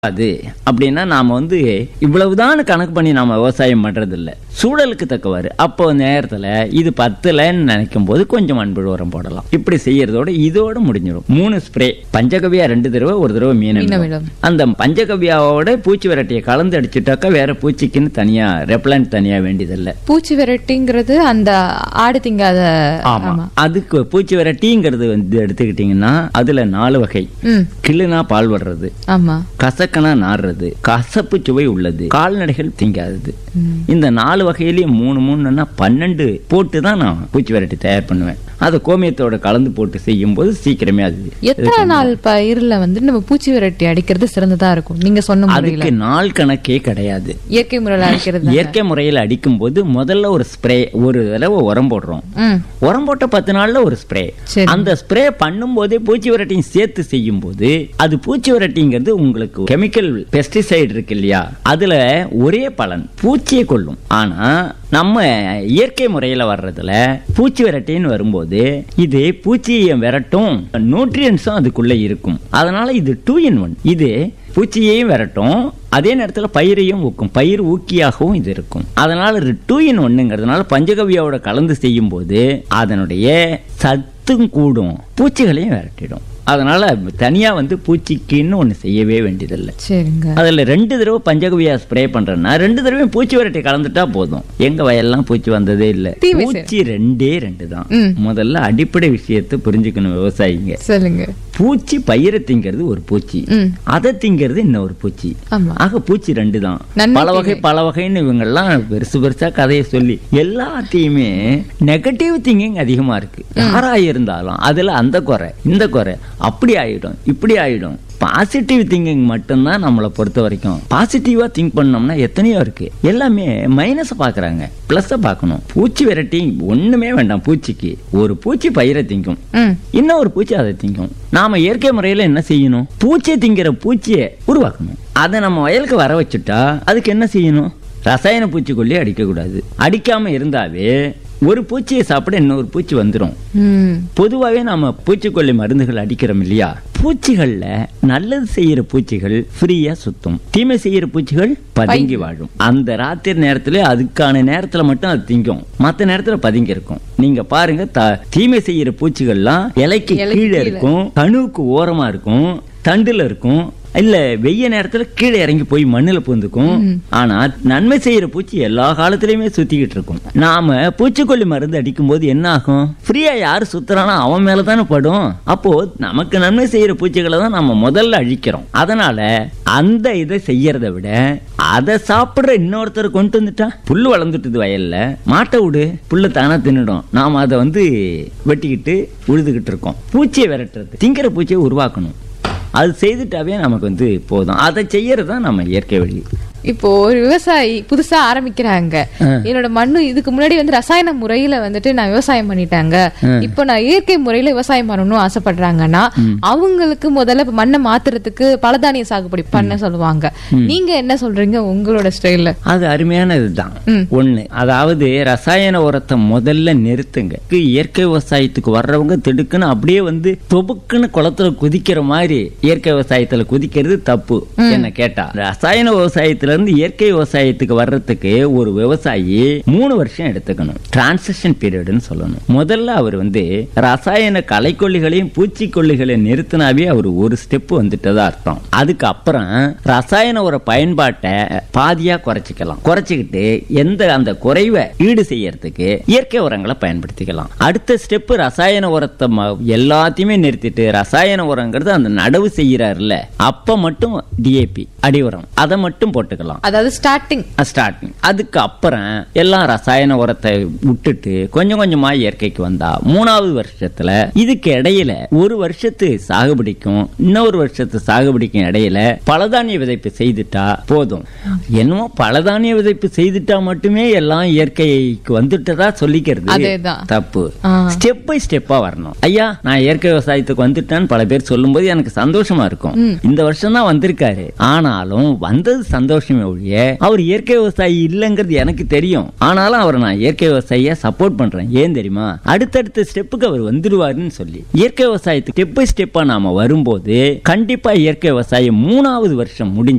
அது அப்படின்னா நாம வந்து இவ்வளவுதான் கணக்கு பண்ணி நாம விவசாயம் பண்றது இல்ல சூழலுக்கு தக்கவாறு அப்போ நேரத்துல இது பத்தலன்னு நினைக்கும் போது கொஞ்சம் மண்புழு உரம் போடலாம் இப்படி செய்யறதோட இதோட முடிஞ்சிடும் மூணு ஸ்ப்ரே பஞ்சகவியா ரெண்டு தடவை ஒரு தடவை மீன் மீனமிலம். அந்த பஞ்சகவியாவோட பூச்சி விரட்டியை கலந்து அடிச்சுட்டாக்கா வேற பூச்சிக்குன்னு தனியா ரெப்லண்ட் தனியா வேண்டியதில்லை பூச்சி விரட்டிங்கிறது அந்த ஆடு திங்காத ஆமா அதுக்கு பூச்சி விரட்டிங்கிறது வந்து எடுத்துக்கிட்டீங்கன்னா அதுல நாலு வகை ம் கிள்ளுனா பால் வர்றது ஆமா கசக்கனா நாடுறது கசப்பு சுவை உள்ளது கால்நடைகள் திங்காதது இந்த நாலு வகையிலயும் மூணு மூணுன்னா பன்னெண்டு போட்டு தான் நான் பூச்சி விரட்டி தயார் பண்ணுவேன் அதை கோமியத்தோட கலந்து போட்டு செய்யும் போது சீக்கிரமே அது எத்தனை நாள் பயிர்ல வந்து நம்ம பூச்சி விரட்டி அடிக்கிறது சிறந்ததா இருக்கும் நீங்க சொன்ன முறையில அதுக்கு நாள் கணக்கே கிடையாது இயற்கை முறையில அடிக்கிறது இயற்கை முறையில் அடிக்கும்போது முதல்ல ஒரு ஸ்ப்ரே ஒரு தடவை உரம் போடுறோம் ம் உரம் போட்ட பத்து நாள்ல ஒரு ஸ்ப்ரே சரி. அந்த ஸ்ப்ரே பண்ணும்போதே பூச்சி விரட்டியும் சேர்த்து செய்யும் போது அது பூச்சி விரட்டிங்கிறது உங்களுக்கு கெமிக்கல் பெஸ்டிசைடு இருக்கு இல்லையா அதுல ஒரே பலன் பூச்சியை கொல்லும் ஆனா நம்ம இயற்கை முறையில வர்றதுல பூச்சி விரட்டின்னு வரும்போது இது பூச்சியை விரட்டும் நியூட்ரியன்ஸும் அதுக்குள்ள இருக்கும் அதனால இது டூ இன் ஒன் இது பூச்சியையும் விரட்டும் அதே நேரத்துல பயிரையும் ஊக்கும் பயிர் ஊக்கியாகவும் இது இருக்கும் அதனால டூ இன் ஒன்னுங்கிறதுனால பஞ்சகவியாவோட கலந்து செய்யும் போது அதனுடைய சத்தும் கூடும் பூச்சிகளையும் விரட்டிடும் அதனால தனியா வந்து பூச்சிக்குன்னு ஒண்ணு செய்யவே வேண்டியதில்லை சரிங்க அதுல ரெண்டு தடவை பஞ்சகவியா ஸ்ப்ரே பண்றேன்னா ரெண்டு தடவையும் பூச்சி விரட்டி கலந்துட்டா போதும் எங்க வயல்லாம் பூச்சி வந்ததே இல்ல தீமை பூச்சி ரெண்டே ரெண்டு தான் ம். முதல்ல அடிப்படை விஷயத்தை புரிஞ்சுக்கணும் விவசாயிங்க சொல்லுங்க பூச்சி பயிரை திங்கிறது ஒரு பூச்சி ம் அதை திங்கிறது இன்னொரு பூச்சி ஆமா ஆக பூச்சி ரெண்டு தான் நன்மை பல வகை பல வகைன்னு இவங்கெல்லாம் பெருசு பெருசா கதையை சொல்லி எல்லாத்தையுமே நெகட்டிவ் திங்கிங் அதிகமா இருக்கு யாரா இருந்தாலும் அதுல அந்த குறை இந்த குறை அப்படி ஆயிடும் இப்படி ஆயிடும் பாசிட்டிவ் திங்கிங் மட்டும்தான் நம்மளை பொறுத்த வரைக்கும் பாசிட்டிவா திங்க் பண்ணோம்னா எத்தனையோ இருக்கு எல்லாமே மைனஸை பாக்குறாங்க பிளஸ் பார்க்கணும் பூச்சி விரட்டி ஒண்ணுமே வேண்டாம் பூச்சிக்கு ஒரு பூச்சி பயிரை திங்கும் ம் இன்னொரு பூச்சி அதை திங்கும் நாம இயற்கை முறையில என்ன செய்யணும் பூச்சியை திங்கிற பூச்சியை உருவாக்கணும் அதை நம்ம வயலுக்கு வர வச்சுட்டா அதுக்கு என்ன செய்யணும் ரசாயன பூச்சிக்கொல்லி அடிக்கக்கூடாது அடிக்காம இருந்தாவே ஒரு பூச்சியை சாப்பிட இன்னொரு பூச்சி வந்துடும் ம் பொதுவாகவே நாம பூச்சிக்கொல்லி மருந்துகள் அடிக்கிறோம் இல்லையா பூச்சிகள்ல நல்லது செய்யற பூச்சிகள் ஃப்ரீயா சுத்தும் தீமை செய்யற பூச்சிகள் பதுங்கி வாழும் அந்த ராத்திரி நேரத்துல அதுக்கான நேரத்துல மட்டும் அது திங்கும் மத்த நேரத்துல பதுங்கி இருக்கும் நீங்க பாருங்க த- தீமை செய்யற பூச்சிகள்லாம் இலைக்கு இலைக்கு கீழே கீழே. இருக்கும் கணுவுக்கு ஓரமா இருக்கும் தண்டுல இருக்கும் இல்ல வெய்ய நேரத்துல கீழே இறங்கி போய் மண்ணுல பூந்துக்கும் ஆனா நன்மை செய்யற பூச்சி எல்லா காலத்திலயுமே சுத்திக்கிட்டு இருக்கும் நாம பூச்சிக்கொல்லி மருந்து அடிக்கும் போது என்ன ஆகும் ஃப்ரீயா யாரு சுத்துறானோ அவன் மேல தானே படும் அப்போ நமக்கு நன்மை செய்யற பூச்சிகளை தான் நம்ம முதல்ல அழிக்கிறோம் அதனால அந்த இதை செய்யறத விட அதை சாப்பிடுற இன்னொருத்தர் கொண்டு வந்துட்டா புல்லு வளர்ந்துட்டுது வயல்ல மாட்டை விடு புல்லு தானா தின்னுடும் நாம அதை வந்து வெட்டிக்கிட்டு உழுதுகிட்டு இருக்கோம் பூச்சியை விரட்டுறது திங்கிற பூச்சியை உருவாக்கணும் அது செய்துட்டாவே நமக்கு வந்து போதும் அதை செய்யறது தான் நம்ம இயற்கை வழி இப்போ ஒரு விவசாயி புதுசா ஆரம்பிக்கிறாங்க என்னோட மண்ணு இதுக்கு முன்னாடி வந்து ரசாயன முறையில வந்துட்டு நான் விவசாயம் பண்ணிட்டாங்க இப்போ நான் இயற்கை முறையில விவசாயம் பண்ணணும்னு ஆசைப்படுறாங்கன்னா அவங்களுக்கு முதல்ல இப்ப மண்ணை மாத்துறதுக்கு பலதானிய சாகுபடி பண்ண சொல்லுவாங்க நீங்க என்ன சொல்றீங்க உங்களோட ஸ்டைல்ல அது அருமையான இதுதான் ம். ஒண்ணு அதாவது ரசாயன உரத்தை முதல்ல நிறுத்துங்க இயற்கை விவசாயத்துக்கு வர்றவங்க திடுக்குன்னு அப்படியே வந்து தொபுக்குன்னு குளத்துல குதிக்கிற மாதிரி இயற்கை விவசாயத்துல குதிக்கிறது தப்பு என்ன கேட்டா ரசாயன விவசாயத்துல இருந்து இயற்கை விவசாயத்துக்கு வர்றதுக்கு ஒரு விவசாயி மூணு வருஷம் எடுத்துக்கணும் டிரான்சிஷன் பீரியட்னு சொல்லணும் முதல்ல அவர் வந்து ரசாயன களைக்கொல்லிகளையும் பூச்சிக்கொல்லிகளையும் நிறுத்தினாவே அவர் ஒரு ஸ்டெப் வந்துட்டதா அர்த்தம் அதுக்கு அப்புறம் ரசாயன உர பயன்பாட்டை பாதியா குறைச்சிக்கலாம் குறைச்சிக்கிட்டு எந்த அந்த குறைவை ஈடு செய்யறதுக்கு இயற்கை உரங்களை பயன்படுத்திக்கலாம் அடுத்த ஸ்டெப் ரசாயன உரத்தை ம- எல்லாத்தையுமே நிறுத்திட்டு ரசாயன உரங்கிறது அந்த நடவு செய்யறாருல அப்ப மட்டும் டிஏபி அடி உரம் அதை மட்டும் போட்டுக்கலாம் அதாவது ஸ்டார்டிங் ஸ்டார்டிங் அதுக்கு அப்புறம் எல்லாம் ரசாயன உரத்தை விட்டுட்டு கொஞ்சம் கொஞ்சமா இயற்கைக்கு வந்தா மூணாவது வருஷத்துல இதுக்கு இடையில ஒரு வருஷத்து சாகுபடிக்கும் இன்னொரு வருஷத்து சாகுபடிக்கும் இடையில பலதானிய விதைப்பு செய்துட்டா போதும் என்னமோ பலதானிய விதைப்பு செய்துட்டா மட்டுமே எல்லாம் இயற்கைக்கு வந்துட்டதா சொல்லிக்கிறது அதேதான். தப்பு ஆ. ஸ்டெப் பை ஸ்டெப்பா வரணும் ஐயா நான் இயற்கை விவசாயத்துக்கு வந்துட்டேன்னு பல பேர் சொல்லும்போது எனக்கு சந்தோஷமா இருக்கும் இந்த வருஷம் தான் வந்திருக்காரு ஆனாலும் வந்தது சந்தோஷமே ஒழிய அவர் இயற்கை விவசாயி இல்லைங்கிறது எனக்கு தெரியும் ஆனாலும் அவரை நான் இயற்கை விவசாயியா சப்போர்ட் பண்றேன் ஏன் தெரியுமா அடுத்தடுத்த ஸ்டெப்புக்கு அவர் வந்துடுவாருன்னு சொல்லி இயற்கை விவசாயத்துக்கு ஸ்டெப் பை ஸ்டெப்பா நாம வரும்போது கண்டிப்பா இயற்கை விவசாயம் மூணாவது வருஷம் முடிஞ்சு